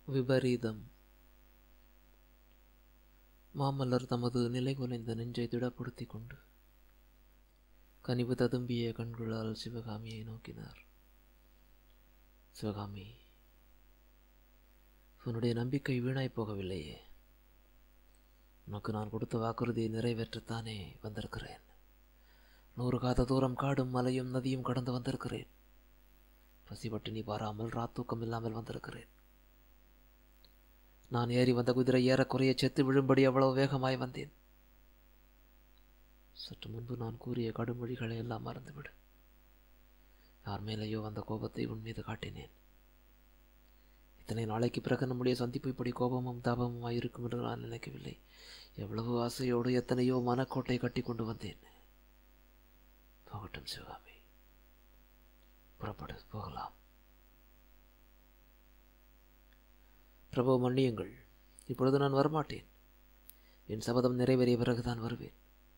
விபரீதம் மாமல்லர் தமது நிலை குலைந்த நெஞ்சை திடப்படுத்திக் கொண்டு கனிவு ததும்பிய கண்களால் சிவகாமியை நோக்கினார் சிவகாமி உன்னுடைய நம்பிக்கை வீணாய் போகவில்லையே உனக்கு நான் கொடுத்த வாக்குறுதியை நிறைவேற்றத்தானே வந்திருக்கிறேன் நூறு காத தூரம் காடும் மலையும் நதியும் கடந்து வந்திருக்கிறேன் பசிபட்டினி பாராமல் ராத்தூக்கம் இல்லாமல் வந்திருக்கிறேன் நான் ஏறி வந்த குதிரை ஏறக்குறைய செத்து விழும்படி அவ்வளவு வேகமாய் வந்தேன் சற்று முன்பு நான் கூறிய கடும் மொழிகளை எல்லாம் மறந்துவிடு யார் மேலேயோ அந்த கோபத்தை உன் மீது காட்டினேன் இத்தனை நாளைக்கு பிறகு நம்முடைய சந்திப்பு இப்படி கோபமும் தாபமுமாய் இருக்கும் என்று நான் நினைக்கவில்லை எவ்வளவு ஆசையோடு எத்தனையோ மனக்கோட்டை கட்டி கொண்டு வந்தேன் போகட்டும் சிவகாமி புறப்படு போகலாம் பிரபு மன்னியுங்கள் இப்பொழுது நான் வரமாட்டேன் என் சபதம் நிறைவேறிய பிறகுதான் வருவேன்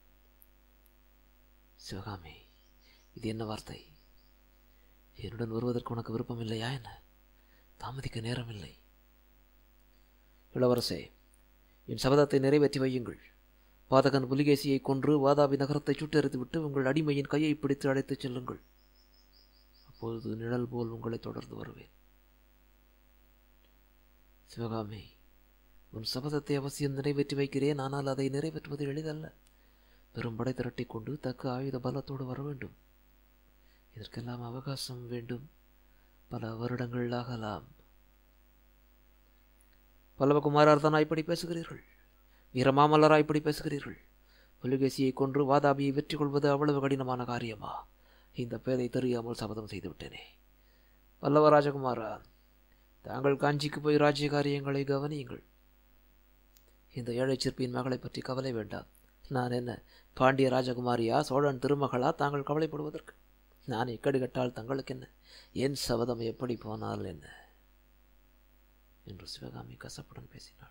சிவகாமி இது என்ன வார்த்தை என்னுடன் வருவதற்கு உனக்கு விருப்பம் இல்லையா என்ன தாமதிக்க நேரமில்லை இளவரசே என் சபதத்தை நிறைவேற்றி வையுங்கள் பாதகன் புலிகேசியை கொன்று வாதாபி நகரத்தை சுட்டெரித்துவிட்டு உங்கள் அடிமையின் கையை பிடித்து அழைத்துச் செல்லுங்கள் அப்பொழுது நிழல் போல் உங்களை தொடர்ந்து வருவேன் சிவகாமி உன் சபதத்தை அவசியம் நிறைவேற்றி வைக்கிறேன் ஆனால் அதை நிறைவேற்றுவது எளிதல்ல பெரும் படை திரட்டிக் கொண்டு தக்க ஆயுத பலத்தோடு வர வேண்டும் இதற்கெல்லாம் அவகாசம் வேண்டும் பல வருடங்கள் ஆகலாம் பல்லவகுமாரர் தானா இப்படி பேசுகிறீர்கள் வீரமாமல்லரா இப்படி பேசுகிறீர்கள் புலிகேசியை கொன்று வாதாபியை வெற்றி கொள்வது அவ்வளவு கடினமான காரியமா இந்த பேரை தெரியாமல் சபதம் செய்து விட்டேனே பல்லவ ராஜகுமாரா தாங்கள் காஞ்சிக்கு போய் ராஜ்ய காரியங்களை கவனியுங்கள் இந்த ஏழை சிற்பியின் மகளை பற்றி கவலை வேண்டாம் நான் என்ன பாண்டிய ராஜகுமாரியா சோழன் திருமகளா தாங்கள் கவலைப்படுவதற்கு நான் இக்கடி கட்டால் தங்களுக்கு என்ன என் சபதம் எப்படி போனால் என்ன என்று சிவகாமி கசப்புடன் பேசினாள்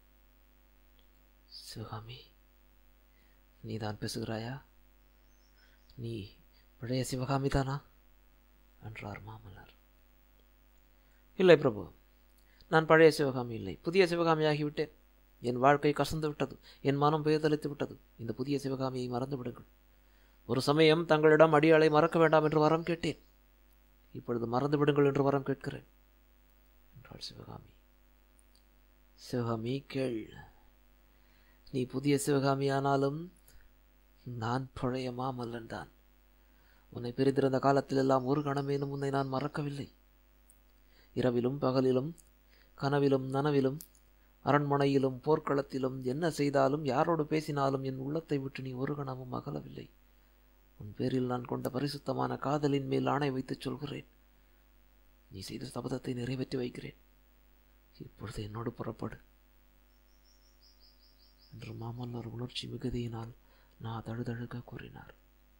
சிவகாமி நீதான் பேசுகிறாயா நீ பழைய சிவகாமி தானா என்றார் மாமல்லர் இல்லை பிரபு நான் பழைய சிவகாமி இல்லை புதிய சிவகாமி ஆகிவிட்டேன் என் வாழ்க்கை கசந்து விட்டது என் மனம் பேதளித்து விட்டது இந்த புதிய சிவகாமியை மறந்து விடுங்கள் ஒரு சமயம் தங்களிடம் அடியாளை மறக்க வேண்டாம் என்று வரம் கேட்டேன் இப்பொழுது மறந்து விடுங்கள் என்று வரம் கேட்கிறேன் என்றாள் சிவகாமி சிவகாமி கேள் நீ புதிய சிவகாமி ஆனாலும் நான் பழைய மாமல்லன் தான் உன்னை பிரிந்திருந்த காலத்திலெல்லாம் ஒரு கணமேனும் உன்னை நான் மறக்கவில்லை இரவிலும் பகலிலும் கனவிலும் நனவிலும் அரண்மனையிலும் போர்க்களத்திலும் என்ன செய்தாலும் யாரோடு பேசினாலும் என் உள்ளத்தை விட்டு நீ ஒரு கணமும் அகலவில்லை உன் பேரில் நான் கொண்ட பரிசுத்தமான காதலின் மேல் ஆணை வைத்துச் சொல்கிறேன் நீ செய்த சபதத்தை நிறைவேற்றி வைக்கிறேன் இப்பொழுது என்னோடு புறப்படு என்று மாமல்லர் உணர்ச்சி மிகுதியினால் நான் தழுதழுக கூறினார்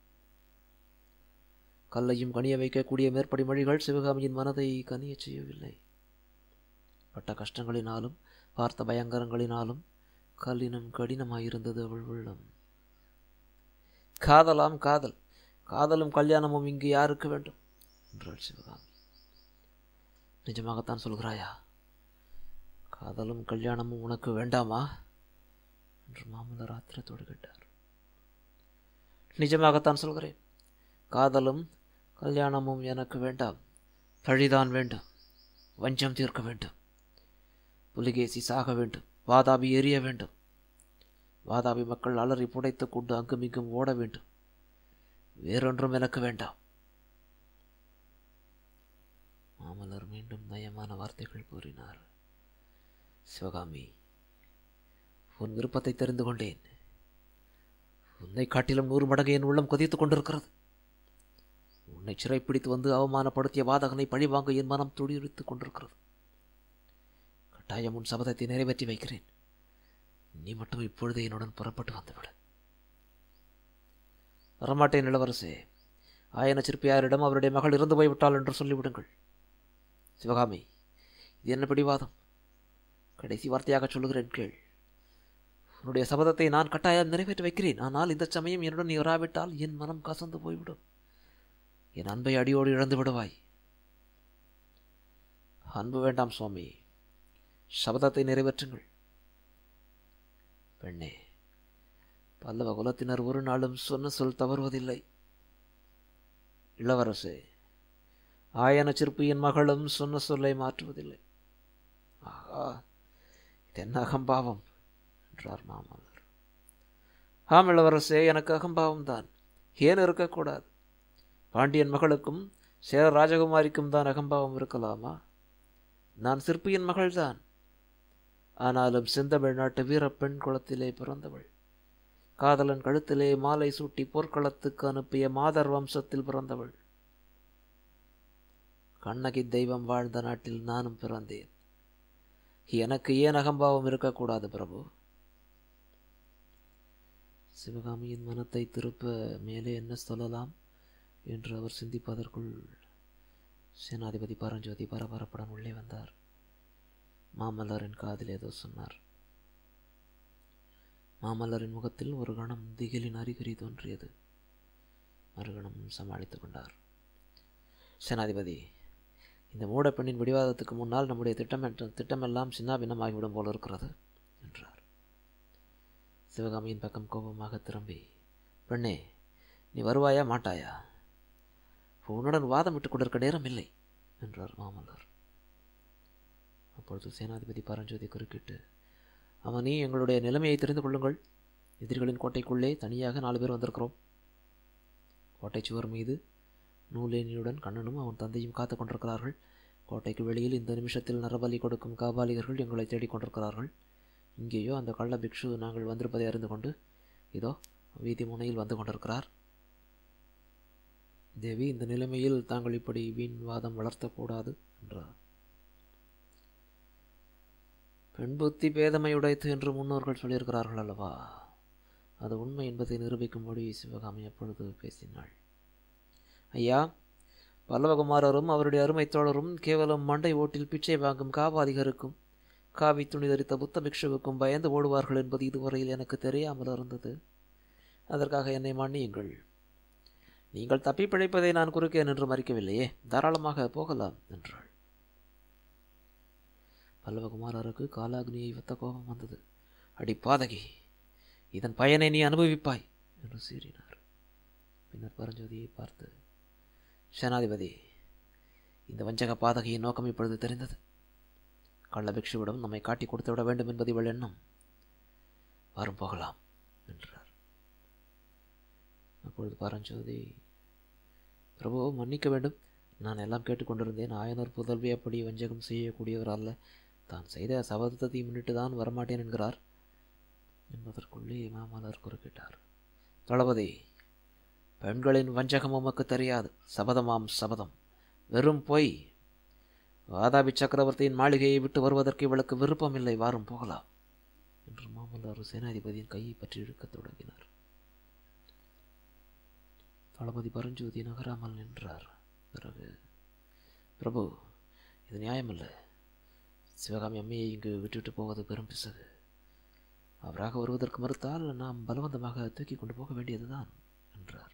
கல்லையும் கனிய வைக்கக்கூடிய மேற்படி மொழிகள் சிவகாமியின் மனதை கனியச் செய்யவில்லை பட்ட கஷ்டங்களினாலும் பார்த்த பயங்கரங்களினாலும் கல்லினம் கடினமாயிருந்தது அவள் உள்ளம் காதலாம் காதல் காதலும் கல்யாணமும் இங்கு யாருக்கு வேண்டும் என்றாள் சிவகாமி நிஜமாகத்தான் சொல்கிறாயா காதலும் கல்யாணமும் உனக்கு வேண்டாமா என்று மாமல்லர் ஆத்திரத்தோடு கேட்டார் நிஜமாகத்தான் சொல்கிறேன் காதலும் கல்யாணமும் எனக்கு வேண்டாம் பழிதான் வேண்டும் வஞ்சம் தீர்க்க வேண்டும் புலிகேசி சாக வேண்டும் வாதாபி எரிய வேண்டும் வாதாபி மக்கள் அலறி புடைத்து கொண்டு அங்குமிங்கும் ஓட வேண்டும் வேறொன்றும் எனக்கு வேண்டாம் மாமல்லர் மீண்டும் நயமான வார்த்தைகள் கூறினார் சிவகாமி உன் விருப்பத்தை தெரிந்து கொண்டேன் உன்னை காட்டிலும் நூறு மடங்கு என் உள்ளம் கொதித்துக் கொண்டிருக்கிறது உன்னை சிறைப்பிடித்து வந்து அவமானப்படுத்திய வாதகனை பழிவாங்க என் மனம் துடியுரித்துக் கொண்டிருக்கிறது கட்டாயம் உன் சபதத்தை நிறைவேற்றி வைக்கிறேன் நீ மட்டும் இப்பொழுதே என்னுடன் புறப்பட்டு வந்துவிடு வரமாட்டேன் இளவரசே ஆயன சிற்பியாரிடம் அவருடைய மகள் இறந்து போய்விட்டாள் என்று சொல்லிவிடுங்கள் சிவகாமி இது என்ன பிடிவாதம் கடைசி வார்த்தையாக சொல்லுகிறேன் கேள் உன்னுடைய சபதத்தை நான் கட்டாயம் நிறைவேற்றி வைக்கிறேன் ஆனால் இந்த சமயம் என்னுடன் நீ வராவிட்டால் என் மனம் கசந்து போய்விடும் என் அன்பை அடியோடு இழந்து விடுவாய் அன்பு வேண்டாம் சுவாமி சபதத்தை நிறைவேற்றுங்கள் பெண்ணே பல்லவ குலத்தினர் ஒரு நாளும் சொன்ன சொல் தவறுவதில்லை இளவரசே ஆயன சிற்பியின் மகளும் சொன்ன சொல்லை மாற்றுவதில்லை ஆகா இது என்ன அகம்பாவம் என்றார் மாமல்லர் ஆம் இளவரசே எனக்கு அகம்பாவம் தான் ஏன் இருக்கக்கூடாது பாண்டியன் மகளுக்கும் சேர ராஜகுமாரிக்கும் தான் அகம்பாவம் இருக்கலாமா நான் சிற்பியின் மகள்தான் ஆனாலும் செந்தமிழ் நாட்டு வீரப்பெண் குளத்திலே பிறந்தவள் காதலன் கழுத்திலே மாலை சூட்டி போர்க்களத்துக்கு அனுப்பிய மாதர் வம்சத்தில் பிறந்தவள் கண்ணகி தெய்வம் வாழ்ந்த நாட்டில் நானும் பிறந்தேன் எனக்கு ஏன் அகம்பாவம் இருக்கக்கூடாது பிரபு சிவகாமியின் மனத்தை திருப்ப மேலே என்ன சொல்லலாம் என்று அவர் சிந்திப்பதற்குள் சேனாதிபதி பரஞ்சோதி பரபரப்புடன் உள்ளே வந்தார் மாமல்லரின் காதில் ஏதோ சொன்னார் மாமல்லரின் முகத்தில் ஒரு கணம் திகிலின் அறிகுறி தோன்றியது மறுகணம் சமாளித்துக் கொண்டார் சேனாதிபதி இந்த மூடப்பெண்ணின் பிடிவாதத்துக்கு முன்னால் நம்முடைய திட்டம் திட்டமெல்லாம் சின்னாபின்னமாகிவிடும் போல இருக்கிறது என்றார் சிவகாமியின் பக்கம் கோபமாக திரும்பி பெண்ணே நீ வருவாயா மாட்டாயா உன்னுடன் வாதம் விட்டுக் கொண்டிருக்க நேரம் இல்லை என்றார் மாமல்லர் அப்பொழுது சேனாதிபதி பரஞ்சோதி குறுக்கிட்டு அவன் நீ எங்களுடைய நிலைமையை தெரிந்து கொள்ளுங்கள் எதிரிகளின் கோட்டைக்குள்ளே தனியாக நாலு பேர் வந்திருக்கிறோம் கோட்டை சுவர் மீது நூலேனியுடன் கண்ணனும் அவன் தந்தையும் காத்து கொண்டிருக்கிறார்கள் கோட்டைக்கு வெளியில் இந்த நிமிஷத்தில் நரபலி கொடுக்கும் காபாலிகர்கள் எங்களை தேடிக் கொண்டிருக்கிறார்கள் இங்கேயோ அந்த கள்ள பிக்ஷு நாங்கள் வந்திருப்பதை அறிந்து கொண்டு இதோ வீதி முனையில் வந்து கொண்டிருக்கிறார் தேவி இந்த நிலைமையில் தாங்கள் இப்படி வீண் வாதம் வளர்த்தக்கூடாது என்றார் பெண் புத்தி பேதமை உடைத்து என்று முன்னோர்கள் சொல்லியிருக்கிறார்கள் அல்லவா அது உண்மை என்பதை நிரூபிக்கும்படி சிவகாமி அப்பொழுது பேசினாள் ஐயா பல்லவகுமாரரும் அவருடைய அருமை தோழரும் கேவலம் மண்டை ஓட்டில் பிச்சை வாங்கும் காவாதிகருக்கும் காவி துணி தரித்த புத்த பிக்ஷுவுக்கும் பயந்து ஓடுவார்கள் என்பது இதுவரையில் எனக்கு தெரியாமல் இருந்தது அதற்காக என்னை மன்னியுங்கள் நீங்கள் தப்பி பிழைப்பதை நான் குறுக்கே நின்று மறிக்கவில்லையே தாராளமாக போகலாம் என்றாள் பல்லவகுமாரருக்கு காலாக்னியை வைத்த கோபம் வந்தது அடி பாதகி இதன் பயனை நீ அனுபவிப்பாய் என்று சீறினார் பின்னர் பரஞ்சோதியை பார்த்து சேனாதிபதி இந்த வஞ்சக பாதகையின் நோக்கம் இப்பொழுது தெரிந்தது கள்ள பிக்ஷுவிடம் நம்மை காட்டி கொடுத்து விட வேண்டும் என்பது இவள் எண்ணம் வரும் போகலாம் என்றார் அப்பொழுது பரஞ்சோதி பிரபு மன்னிக்க வேண்டும் நான் எல்லாம் கேட்டுக்கொண்டிருந்தேன் ஆயனர் புதல்வி அப்படி வஞ்சகம் செய்யக்கூடியவர் அல்ல தான் செய்த சபதத்தை முன்னிட்டு தான் வரமாட்டேன் என்கிறார் என்பதற்குள்ளே மாமல்லர் குறுக்கிட்டார் தளபதி பெண்களின் வஞ்சகம் உமக்கு தெரியாது சபதமாம் சபதம் வெறும் பொய் வாதாபி சக்கரவர்த்தியின் மாளிகையை விட்டு வருவதற்கு இவளுக்கு விருப்பமில்லை வாரும் போகலாம் என்று மாமல்லர் சேனாதிபதியின் கையை பற்றி இழுக்கத் தொடங்கினார் தளபதி பரஞ்சோதி நகராமல் நின்றார் பிறகு பிரபு இது நியாயமல்ல சிவகாமி அம்மையை இங்கு விட்டுவிட்டு போவது பெரும் பிசகு அவராக வருவதற்கு மறுத்தால் நாம் பலவந்தமாக தூக்கி கொண்டு போக வேண்டியதுதான் என்றார்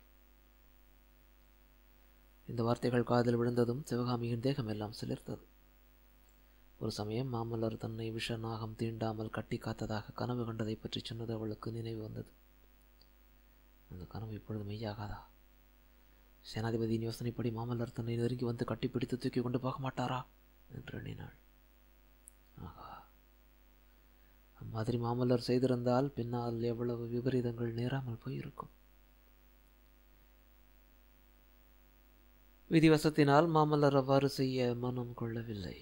இந்த வார்த்தைகள் காதில் விழுந்ததும் சிவகாமியின் தேகம் எல்லாம் சிலிர்த்தது ஒரு சமயம் மாமல்லர் தன்னை விஷ நாகம் தீண்டாமல் கட்டி காத்ததாக கனவு கண்டதை பற்றி சொன்னது அவளுக்கு நினைவு வந்தது அந்த கனவு இப்பொழுது மெய்யாகாதா சேனாதிபதியின் யோசனைப்படி மாமல்லர் தன்னை நெருங்கி வந்து கட்டிப்பிடித்து தூக்கி கொண்டு போக மாட்டாரா என்று எண்ணினாள் ஆகா அம்மாதிரி மாமல்லர் செய்திருந்தால் பின்னால் எவ்வளவு விபரீதங்கள் நேராமல் போயிருக்கும் விதிவசத்தினால் மாமல்லர் அவ்வாறு செய்ய மனம் கொள்ளவில்லை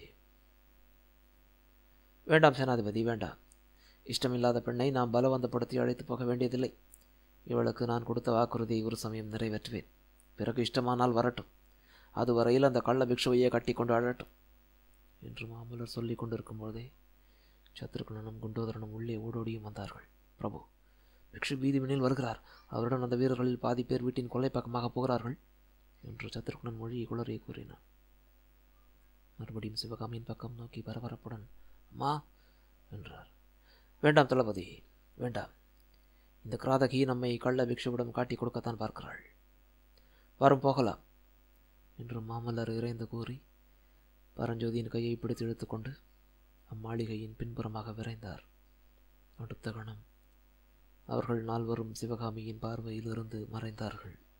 வேண்டாம் சேனாதிபதி வேண்டாம் இஷ்டமில்லாத பெண்ணை நாம் பலவந்தப்படுத்தி அழைத்து போக வேண்டியதில்லை இவளுக்கு நான் கொடுத்த வாக்குறுதியை ஒரு சமயம் நிறைவேற்றுவேன் பிறகு இஷ்டமானால் வரட்டும் அதுவரையில் அந்த கள்ள பிக்ஷுவையே கட்டி கொண்டு அழட்டும் என்று மாமல்லர் சொல்லிக் கொண்டிருக்கும் பொழுதே சத்ருகுணனும் குண்டோதரனும் உள்ளே ஓடோடியும் வந்தார்கள் பிரபு பிக்ஷு வீதிமனில் வருகிறார் அவருடன் அந்த வீரர்களில் பாதி பேர் வீட்டின் கொள்ளை பக்கமாக போகிறார்கள் என்று சத்ருகுணன் மொழியை குளறிய கூறினான் மறுபடியும் சிவகாமியின் பக்கம் நோக்கி பரபரப்புடன் அம்மா என்றார் வேண்டாம் தளபதி வேண்டாம் இந்த கிராதகி நம்மை கள்ள பிக்ஷுவிடம் காட்டி கொடுக்கத்தான் பார்க்கிறாள் வரும் போகலாம் என்று மாமல்லர் இறைந்து கூறி பரஞ்சோதியின் கையை பிடித்து இழுத்துக்கொண்டு அம்மாளிகையின் பின்புறமாக விரைந்தார் அடுத்த கணம் அவர்கள் நால்வரும் சிவகாமியின் பார்வையிலிருந்து மறைந்தார்கள்